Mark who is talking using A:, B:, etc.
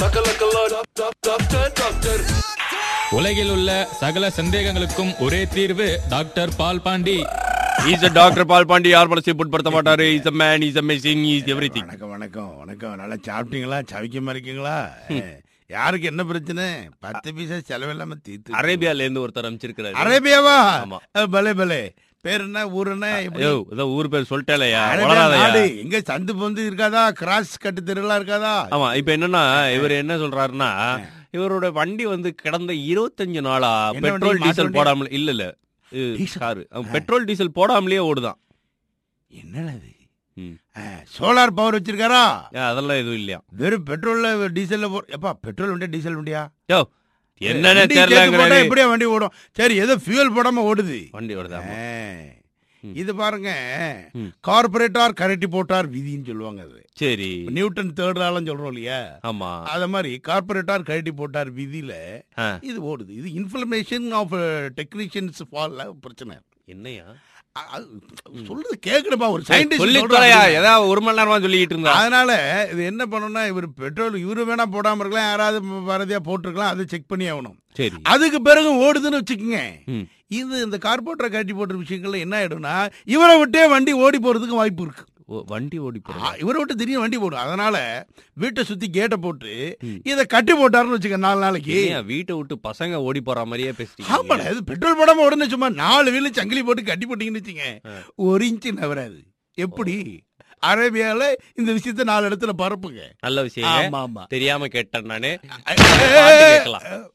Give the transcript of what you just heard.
A: சகலகலா doctor doctor
B: உலகில் உள்ள சகல சந்தேகங்களுக்கும் ஒரே தீர்வு doctor Paul Pandi
C: is doctor Paul Pandi யார் மனசையும் புட்படுத்த மாட்டாரு is a man is a machine is everything
D: வணக்கம் வணக்கம் வணக்கம் நல்லா சாப்பிட்டீங்களா சவிக்கமா இருக்கீங்களா யாருக்கு என்ன பிரச்சனை பத்து பைசா செலவில்லாம தீர்த்து
C: அரேபியால இருந்து ஒருத்தர் அமைச்சிருக்கிறாரு
D: அரேபியாவா
C: ஆமா.
D: அஹ், பலே பலே பேர் என்ன ஊர் என்ன எப்படி?
C: ஐயோ இதான் ஊர் பேர் சொல்லிட்டேலையா
D: அரேபியா
C: வளராதயா
D: நாடு எங்க சந்து பொந்து இருக்காதா கிராஸ் கட்டு தெருலாம் இருக்காதா
C: ஆமா இப்ப என்னன்னா இவர் என்ன சொல்றாருன்னா இவரோட வண்டி வந்து கடந்த இருபத்தஞ்சு நாளா
D: என்ன வண்டி?
C: பெட்ரோல்
D: மாட்டு
C: டீசல்
D: வண்டியா?
C: போடாமல இல்ல இல்ல
D: டீசல்?
C: காரு பெட்ரோல் டீசல் போடாமலே ஓடுதான்
D: என்னடா இது
C: ம்.
D: சோலார் பவர் வச்சிருக்காரா
C: ஏன், அதெல்லாம் எதுவும் இல்லையா
D: வெறும் பெட்ரோல்ல டீசல்ல போ எப்பா பெட்ரோல் வண்டியா டீசல் வண்டியா
C: யோ என்னன்னு
D: வண்டி சேர்த்து போட்டா
C: தெரியலங்கிறாரு
D: எப்படியா வண்டி ஓடும் சரி ஏதோ ஃபியூல் போடாம ஓடுது
C: வண்டி வருதா
D: ஆ.
C: ம்.
D: இது பாருங்க
C: ம்.
D: கார்பரேட்டார் கரட்டி போட்டார் விதின்னு சொல்லுவாங்க அது
C: சரி
D: நியூட்டன் தேர்ட் ஆளும் சொல்றோம் இல்லையா
C: ஆமா
D: அத மாதிரி கார்பரேட்டார் கரட்டி போட்டார் விதியில
C: ஆ.
D: இது ஓடுது இது இன்ஃபர்மேஷன் ஆஃப் டெக்னீஷியன்ஸ் ஃபால்ல பிரச்சனை
C: என்னையா
D: அ- அது சொல்றது கேக்குறப்பா ஒரு
C: சொல்லி
D: சயின்டிஸ்ட்
C: தொலையா ஏதாவது ஒரு மணி நேரமா சொல்லிட்டு இருந்தா
D: அதனால இது என்ன பண்ணணும்னா இவர் பெட்ரோல் இவரு வேணா போடாம இருக்கலாம் யாராவது வரதியா போட்டிருக்கலாம் அதை செக் பண்ணி ஆகணும்
C: சரி
D: அதுக்கு பிறகு ஓடுதுன்னு வச்சுக்கோங்க
C: ம்.
D: இது இந்த கார்போரேட்டரை கட்டி போட்ட விஷயங்கள்ல என்ன ஆயிடும்னா இவரை விட்டே வண்டி ஓடி போறதுக்கு வாய்ப்பு இருக்கு
C: ஓ, வண்டி ஓடி
D: ஆ,
C: போறதா?
D: இவரை விட்டு திடீர்னு வண்டி போடும் அதனால வீட்டை சுத்தி கேட்டை போட்டு
C: ம்.
D: இத கட்டி போட்டாருன்னு வச்சுக்க நாலு நாளைக்கு
C: ஏய்யா, வீட்டை விட்டு பசங்க ஓடி போற மாதிரியே பேசுறீங்க
D: ஆமாடா இது பெட்ரோல் போடாம உடனே சும்மா நாலு வீலு சங்கிலி போட்டு கட்டி போட்டீங்கன்னு வச்சுங்க ஒரு இன்ச்சு நவராது எப்படி அரேபியால இந்த விஷயத்த நாலு இடத்துல பரப்புங்க
C: நல்ல விஷயம்
D: ஆமா ஆமா
C: தெரியாம கேட்டேன் நானு
D: ஏய்,
C: பாட்டு கேட்கலாம்